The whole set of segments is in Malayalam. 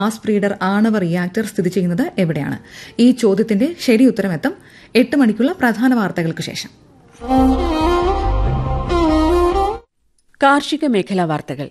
മാസ് ബ്രീഡർ ആണവ റിയാക്ടർ സ്ഥിതി ചെയ്യുന്നത് എവിടെയാണ് ഈ ചോദ്യത്തിന്റെ ശരിയുത്തരം എത്തും എട്ട് മണിക്കുള്ള പ്രധാന വാർത്തകൾക്ക് ശേഷം കാർഷിക മേഖലാ വാർത്തകൾ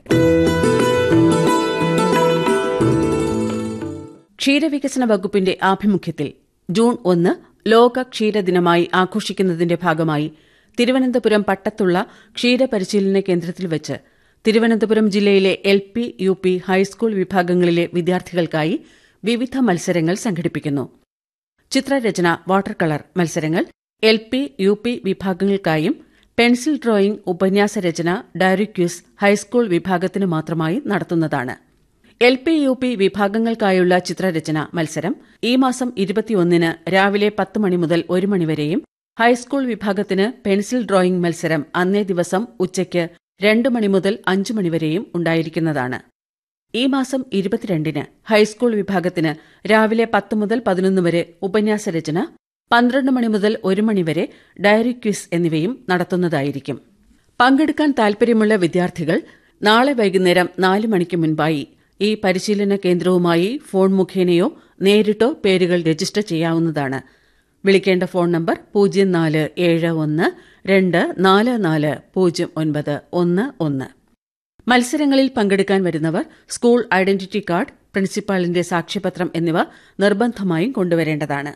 ക്ഷീരവികസന വകുപ്പിന്റെ ആഭിമുഖ്യത്തിൽ ജൂൺ ഒന്ന് ലോക ക്ഷീരദിനമായി ആഘോഷിക്കുന്നതിന്റെ ഭാഗമായി തിരുവനന്തപുരം പട്ടത്തുള്ള ക്ഷീരപരിശീലന കേന്ദ്രത്തിൽ വെച്ച് തിരുവനന്തപുരം ജില്ലയിലെ L P U P high school വിഭാഗങ്ങളിലെ വിദ്യാർത്ഥികൾക്കായി വിവിധ മത്സരങ്ങൾ സംഘടിപ്പിക്കുന്നു ചിത്രരചന വാട്ടർ കളർ മത്സരങ്ങൾ എൽ പി യു പി വിഭാഗങ്ങൾക്കായും പെൻസിൽ ഡ്രോയിംഗ് ഉപന്യാസ രചന ഡയറി ക്യൂസ് ഹൈസ്കൂൾ വിഭാഗത്തിന് മാത്രമായി നടത്തുന്നതാണ് എൽ പി യു പി വിഭാഗങ്ങൾക്കായുള്ള ചിത്രരചന മത്സരം ഈ മാസം ഇരുപത്തിയൊന്നിന് രാവിലെ പത്ത് മണി മുതൽ ഒരു മണിവരെയും ഹൈസ്കൂൾ വിഭാഗത്തിന് പെൻസിൽ ഡ്രോയിംഗ് മത്സരം അന്നേ ദിവസം ഉച്ചയ്ക്ക് രണ്ട് മണി മുതൽ അഞ്ച് മണിവരെയും ഉണ്ടായിരിക്കുന്നതാണ് ഈ മാസം ഇരുപത്തിരണ്ടിന് ഹൈസ്കൂൾ വിഭാഗത്തിന് രാവിലെ പത്ത് മുതൽ പതിനൊന്ന് വരെ ഉപന്യാസ രചന പന്ത്രണ്ട് മണി മുതൽ ഒരു മണിവരെ ഡയറി ക്വിസ് എന്നിവയും നടത്തുന്നതായിരിക്കും പങ്കെടുക്കാൻ താൽപര്യമുള്ള വിദ്യാർത്ഥികൾ നാളെ വൈകുന്നേരം നാല് മണിക്ക് മുൻപായി ഈ പരിശീലന കേന്ദ്രവുമായി ഫോൺ മുഖേനയോ നേരിട്ടോ പേരുകൾ രജിസ്റ്റർ ചെയ്യാവുന്നതാണ് വിളിക്കേണ്ട ഫോൺ നമ്പർ പൂജ്യം നാല് ഏഴ് ഒന്ന് രണ്ട് നാല് നാല് പൂജ്യം ഒൻപത് ഒന്ന് ഒന്ന് മത്സരങ്ങളിൽ പങ്കെടുക്കാൻ വരുന്നവർ സ്കൂൾ ഐഡന്റിറ്റി കാർഡ് പ്രിൻസിപ്പാളിന്റെ സാക്ഷ്യപത്രം എന്നിവ നിർബന്ധമായും കൊണ്ടുവരേണ്ടതാണ്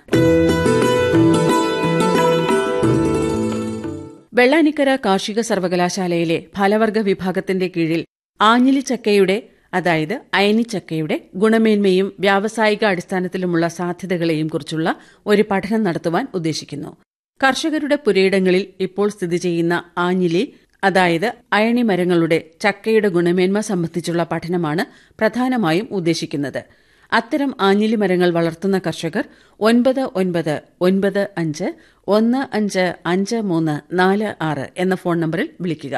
വെള്ളാനിക്കര കാർഷിക സർവകലാശാലയിലെ ഫലവർഗ വിഭാഗത്തിന്റെ കീഴിൽ ആഞ്ഞിലിച്ചക്കയുടെ അതായത് അയനിച്ചക്കയുടെ ഗുണമേന്മയും വ്യാവസായിക അടിസ്ഥാനത്തിലുമുള്ള സാധ്യതകളെയും കുറിച്ചുള്ള ഒരു പഠനം നടത്തുവാൻ ഉദ്ദേശിക്കുന്നു കർഷകരുടെ പുരയിടങ്ങളിൽ ഇപ്പോൾ സ്ഥിതി ചെയ്യുന്ന ആഞ്ഞിലി അതായത് അയണി മരങ്ങളുടെ ചക്കയുടെ ഗുണമേന്മ സംബന്ധിച്ചുള്ള പഠനമാണ് പ്രധാനമായും ഉദ്ദേശിക്കുന്നത് അത്തരം ആഞ്ഞിലി മരങ്ങൾ വളർത്തുന്ന കർഷകർ ഒൻപത് ഒൻപത് ഒൻപത് അഞ്ച് ഒന്ന് അഞ്ച് അഞ്ച് മൂന്ന് നാല് ആറ് എന്ന ഫോൺ നമ്പറിൽ വിളിക്കുക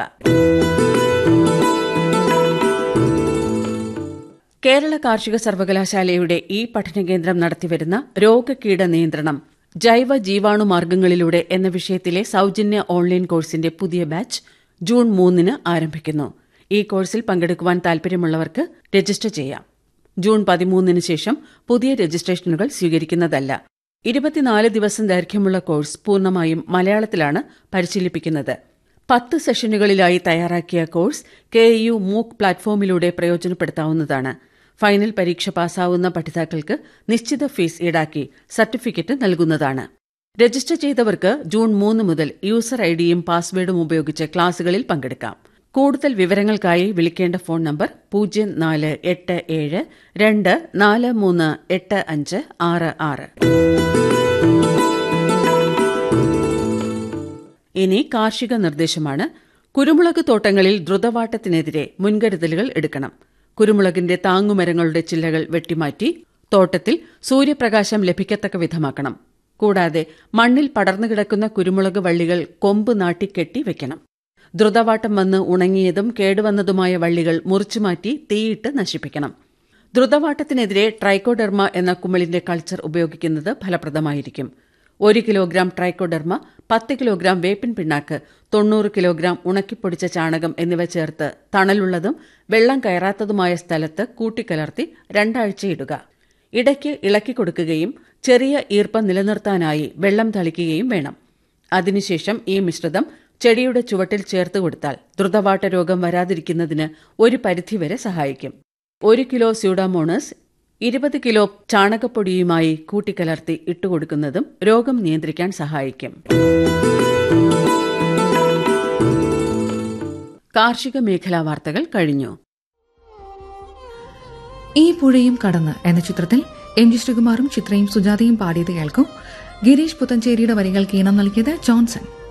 കേരള കാർഷിക സർവകലാശാലയുടെ ഈ പഠനകേന്ദ്രം നടത്തിവരുന്ന രോഗകീട നിയന്ത്രണം ജൈവ ജീവാണു മാർഗ്ഗങ്ങളിലൂടെ എന്ന വിഷയത്തിലെ സൌജന്യ ഓൺലൈൻ കോഴ്സിന്റെ പുതിയ ബാച്ച് ജൂൺ മൂന്നിന് ആരംഭിക്കുന്നു ഈ കോഴ്സിൽ പങ്കെടുക്കുവാൻ താൽപര്യമുള്ളവർക്ക് രജിസ്റ്റർ ചെയ്യാം ജൂൺ പതിമൂന്നിന് ശേഷം പുതിയ രജിസ്ട്രേഷനുകൾ സ്വീകരിക്കുന്നതല്ല ഇരുപത്തിനാല് ദിവസം ദൈർഘ്യമുള്ള കോഴ്സ് പൂർണ്ണമായും മലയാളത്തിലാണ് പരിശീലിപ്പിക്കുന്നത് പത്ത് സെഷനുകളിലായി തയ്യാറാക്കിയ കോഴ്സ് കെ യു മൂക്ക് പ്ലാറ്റ്ഫോമിലൂടെ പ്രയോജനപ്പെടുത്താവുന്നതാണ് ഫൈനൽ പരീക്ഷ പാസ്സാവുന്ന പഠിതാക്കൾക്ക് നിശ്ചിത ഫീസ് ഈടാക്കി സർട്ടിഫിക്കറ്റ് നൽകുന്നതാണ് രജിസ്റ്റർ ചെയ്തവർക്ക് ജൂൺ മൂന്ന് മുതൽ യൂസർ ഐഡിയും പാസ്വേഡും ഉപയോഗിച്ച് ക്ലാസുകളിൽ പങ്കെടുക്കാം കൂടുതൽ വിവരങ്ങൾക്കായി വിളിക്കേണ്ട ഫോൺ നമ്പർ പൂജ്യം നാല് എട്ട് ഏഴ് രണ്ട് നാല് മൂന്ന് എട്ട് അഞ്ച് ആറ് ആറ് ഇനി കാർഷിക നിർദ്ദേശമാണ് കുരുമുളക് തോട്ടങ്ങളിൽ ദ്രുതവാട്ടത്തിനെതിരെ മുൻകരുതലുകൾ എടുക്കണം കുരുമുളകിന്റെ താങ്ങുമരങ്ങളുടെ ചില്ലകൾ വെട്ടിമാറ്റി തോട്ടത്തിൽ സൂര്യപ്രകാശം ലഭിക്കത്തക്ക വിധമാക്കണം കൂടാതെ മണ്ണിൽ പടർന്നു കിടക്കുന്ന കുരുമുളക് വള്ളികൾ കൊമ്പ് നാട്ടി കെട്ടി വെക്കണം ദ്രുതവാട്ടം വന്ന് ഉണങ്ങിയതും കേടുവന്നതുമായ വള്ളികൾ മുറിച്ചുമാറ്റി തീയിട്ട് നശിപ്പിക്കണം ദ്രുതവാട്ടത്തിനെതിരെ ട്രൈക്കോഡെർമ എന്ന കുമിളിന്റെ കൾച്ചർ ഉപയോഗിക്കുന്നത് ഫലപ്രദമായിരിക്കും ഒരു കിലോഗ്രാം ട്രൈക്കോഡെർമ പത്ത് കിലോഗ്രാം വേപ്പിൻ പിണ്ണാക്ക് തൊണ്ണൂറ് കിലോഗ്രാം ഉണക്കിപ്പൊടിച്ച ചാണകം എന്നിവ ചേർത്ത് തണലുള്ളതും വെള്ളം കയറാത്തതുമായ സ്ഥലത്ത് കൂട്ടിക്കലർത്തി രണ്ടാഴ്ച ഇടുക ഇടയ്ക്ക് ഇളക്കി കൊടുക്കുകയും ചെറിയ ഈർപ്പം നിലനിർത്താനായി വെള്ളം തളിക്കുകയും വേണം അതിനുശേഷം ഈ മിശ്രിതം ചെടിയുടെ ചുവട്ടിൽ ചേർത്ത് കൊടുത്താൽ ദ്രുതവാട്ട രോഗം വരാതിരിക്കുന്നതിന് ഒരു പരിധിവരെ സഹായിക്കും ഒരു കിലോ സ്യൂഡാമോണസ് ഇരുപത് കിലോ ചാണകപ്പൊടിയുമായി കൂട്ടിക്കലർത്തി ഇട്ടുകൊടുക്കുന്നതും രോഗം നിയന്ത്രിക്കാൻ സഹായിക്കും കാർഷിക മേഖലാ വാർത്തകൾ കഴിഞ്ഞു ഈ പുഴയും കടന്ന് എന്ന ചിത്രത്തിൽ എം ജി ശ്രീകുമാറും ചിത്രയും സുജാതയും പാടിയത് കേൾക്കും ഗിരീഷ് പുത്തഞ്ചേരിയുടെ വരികൾക്ക് ഈണം നൽകിയത് ജോൺസൺ